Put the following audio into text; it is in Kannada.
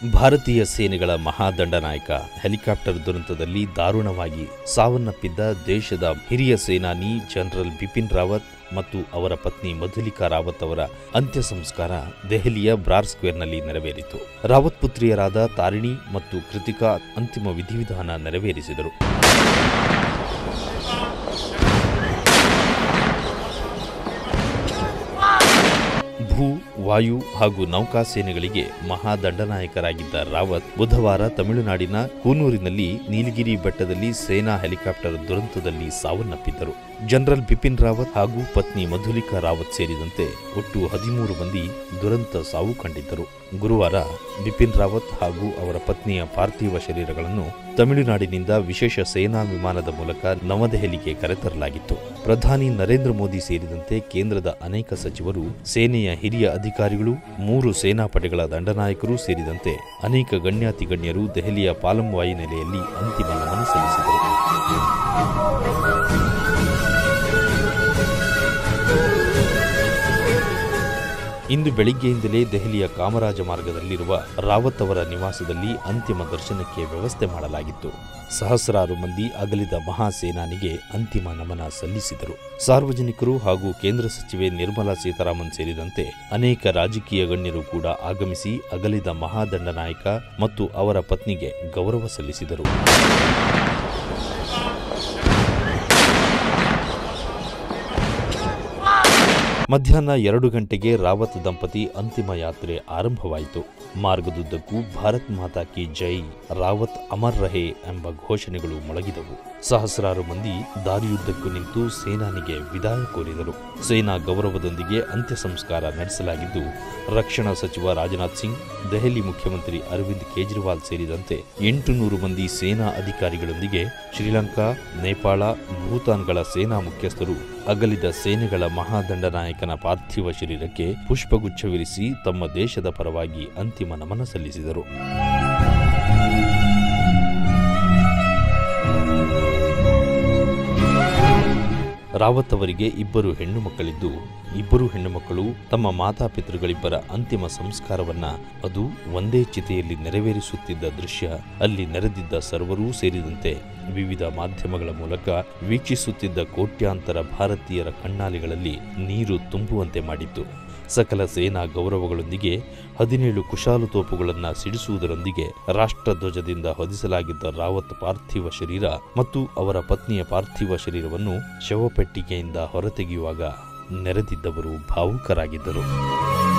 ಭಾರತೀಯ ಸೇನೆಗಳ ಮಹಾದಂಡನಾಯಕ ಹೆಲಿಕಾಪ್ಟರ್ ದುರಂತದಲ್ಲಿ ದಾರುಣವಾಗಿ ಸಾವನ್ನಪ್ಪಿದ್ದ ದೇಶದ ಹಿರಿಯ ಸೇನಾನಿ ಜನರಲ್ ಬಿಪಿನ್ ರಾವತ್ ಮತ್ತು ಅವರ ಪತ್ನಿ ಮಧುಲಿಕಾ ರಾವತ್ ಅವರ ಅಂತ್ಯ ಸಂಸ್ಕಾರ ದೆಹಲಿಯ ಬ್ರಾರ್ ಸ್ಕ್ವೇರ್ನಲ್ಲಿ ನೆರವೇರಿತು ರಾವತ್ ಪುತ್ರಿಯರಾದ ತಾರಿಣಿ ಮತ್ತು ಕೃತಿಕಾ ಅಂತಿಮ ವಿಧಿವಿಧಾನ ನೆರವೇರಿಸಿದರು ಭೂ ವಾಯು ಹಾಗೂ ನೌಕಾ ಸೇನೆಗಳಿಗೆ ಮಹಾದಂಡನಾಯಕರಾಗಿದ್ದ ರಾವತ್ ಬುಧವಾರ ತಮಿಳುನಾಡಿನ ಕೂನೂರಿನಲ್ಲಿ ನೀಲಗಿರಿ ಬೆಟ್ಟದಲ್ಲಿ ಸೇನಾ ಹೆಲಿಕಾಪ್ಟರ್ ದುರಂತದಲ್ಲಿ ಸಾವನ್ನಪ್ಪಿದ್ದರು ಜನರಲ್ ಬಿಪಿನ್ ರಾವತ್ ಹಾಗೂ ಪತ್ನಿ ಮಧುಲಿಕಾ ರಾವತ್ ಸೇರಿದಂತೆ ಒಟ್ಟು ಹದಿಮೂರು ಮಂದಿ ದುರಂತ ಸಾವು ಕಂಡಿದ್ದರು ಗುರುವಾರ ಬಿಪಿನ್ ರಾವತ್ ಹಾಗೂ ಅವರ ಪತ್ನಿಯ ಪಾರ್ಥಿವ ಶರೀರಗಳನ್ನು ತಮಿಳುನಾಡಿನಿಂದ ವಿಶೇಷ ಸೇನಾ ವಿಮಾನದ ಮೂಲಕ ನವದೆಹಲಿಗೆ ಕರೆತರಲಾಗಿತ್ತು ಪ್ರಧಾನಿ ನರೇಂದ್ರ ಮೋದಿ ಸೇರಿದಂತೆ ಕೇಂದ್ರದ ಅನೇಕ ಸಚಿವರು ಸೇನೆಯ ಹಿರಿಯ ಅಧಿಕಾರಿಗಳು ಮೂರು ಸೇನಾಪಡೆಗಳ ದಂಡನಾಯಕರು ಸೇರಿದಂತೆ ಅನೇಕ ಗಣ್ಯಾತಿ ಗಣ್ಯರು ದೆಹಲಿಯ ಪಾಲಂ ವಾಯುನೆಲೆಯಲ್ಲಿ ಅಂತಿಮ ನಮನ ಸಲ್ಲಿಸಿದರು ಇಂದು ಬೆಳಿಗ್ಗೆಯಿಂದಲೇ ದೆಹಲಿಯ ಕಾಮರಾಜ ಮಾರ್ಗದಲ್ಲಿರುವ ರಾವತ್ ಅವರ ನಿವಾಸದಲ್ಲಿ ಅಂತಿಮ ದರ್ಶನಕ್ಕೆ ವ್ಯವಸ್ಥೆ ಮಾಡಲಾಗಿತ್ತು ಸಹಸ್ರಾರು ಮಂದಿ ಅಗಲಿದ ಮಹಾಸೇನಾನಿಗೆ ಅಂತಿಮ ನಮನ ಸಲ್ಲಿಸಿದರು ಸಾರ್ವಜನಿಕರು ಹಾಗೂ ಕೇಂದ್ರ ಸಚಿವೆ ನಿರ್ಮಲಾ ಸೀತಾರಾಮನ್ ಸೇರಿದಂತೆ ಅನೇಕ ರಾಜಕೀಯ ಗಣ್ಯರು ಕೂಡ ಆಗಮಿಸಿ ಅಗಲಿದ ಮಹಾದಂಡನಾಯಕ ಮತ್ತು ಅವರ ಪತ್ನಿಗೆ ಗೌರವ ಸಲ್ಲಿಸಿದರು ಮಧ್ಯಾಹ್ನ ಎರಡು ಗಂಟೆಗೆ ರಾವತ್ ದಂಪತಿ ಅಂತಿಮ ಯಾತ್ರೆ ಆರಂಭವಾಯಿತು ಮಾರ್ಗದುದ್ದಕ್ಕೂ ಭಾರತ್ ಮಾತಾ ಕಿ ಜೈ ರಾವತ್ ಅಮರ್ ರಹೆ ಎಂಬ ಘೋಷಣೆಗಳು ಮೊಳಗಿದವು ಸಹಸ್ರಾರು ಮಂದಿ ದಾರಿಯುದ್ದಕ್ಕೂ ನಿಂತು ಸೇನಾನಿಗೆ ವಿದಾಯ ಕೋರಿದರು ಸೇನಾ ಗೌರವದೊಂದಿಗೆ ಅಂತ್ಯ ಸಂಸ್ಕಾರ ನಡೆಸಲಾಗಿದ್ದು ರಕ್ಷಣಾ ಸಚಿವ ರಾಜನಾಥ್ ಸಿಂಗ್ ದೆಹಲಿ ಮುಖ್ಯಮಂತ್ರಿ ಅರವಿಂದ್ ಕೇಜ್ರಿವಾಲ್ ಸೇರಿದಂತೆ ಎಂಟು ನೂರು ಮಂದಿ ಸೇನಾ ಅಧಿಕಾರಿಗಳೊಂದಿಗೆ ಶ್ರೀಲಂಕಾ ನೇಪಾಳ ಭೂತಾನ್ಗಳ ಸೇನಾ ಮುಖ್ಯಸ್ಥರು ಅಗಲಿದ ಸೇನೆಗಳ ಮಹಾದಂಡನಾಯಕನ ಪಾರ್ಥಿವ ಶರೀರಕ್ಕೆ ಪುಷ್ಪಗುಚ್ಛವಿರಿಸಿ ತಮ್ಮ ದೇಶದ ಪರವಾಗಿ ಅಂತಿಮ ನಮನ ಸಲ್ಲಿಸಿದರು ರಾವತ್ ಅವರಿಗೆ ಇಬ್ಬರು ಹೆಣ್ಣು ಮಕ್ಕಳಿದ್ದು ಇಬ್ಬರು ಹೆಣ್ಣು ಮಕ್ಕಳು ತಮ್ಮ ಮಾತಾಪಿತೃಗಳಿಬ್ಬರ ಅಂತಿಮ ಸಂಸ್ಕಾರವನ್ನ ಅದು ಒಂದೇ ಚಿತೆಯಲ್ಲಿ ನೆರವೇರಿಸುತ್ತಿದ್ದ ದೃಶ್ಯ ಅಲ್ಲಿ ನೆರೆದಿದ್ದ ಸರ್ವರೂ ಸೇರಿದಂತೆ ವಿವಿಧ ಮಾಧ್ಯಮಗಳ ಮೂಲಕ ವೀಕ್ಷಿಸುತ್ತಿದ್ದ ಕೋಟ್ಯಾಂತರ ಭಾರತೀಯರ ಕಣ್ಣಾಲಿಗಳಲ್ಲಿ ನೀರು ತುಂಬುವಂತೆ ಮಾಡಿತ್ತು ಸಕಲ ಸೇನಾ ಗೌರವಗಳೊಂದಿಗೆ ಹದಿನೇಳು ಕುಶಾಲು ತೋಪುಗಳನ್ನು ಸಿಡಿಸುವುದರೊಂದಿಗೆ ರಾಷ್ಟ್ರಧ್ವಜದಿಂದ ಹೊದಿಸಲಾಗಿದ್ದ ರಾವತ್ ಪಾರ್ಥಿವ ಶರೀರ ಮತ್ತು ಅವರ ಪತ್ನಿಯ ಪಾರ್ಥಿವ ಶರೀರವನ್ನು ಶವಪೆಟ್ಟಿಗೆಯಿಂದ ಹೊರತೆಗೆಯುವಾಗ ನೆರೆದಿದ್ದವರು ಭಾವುಕರಾಗಿದ್ದರು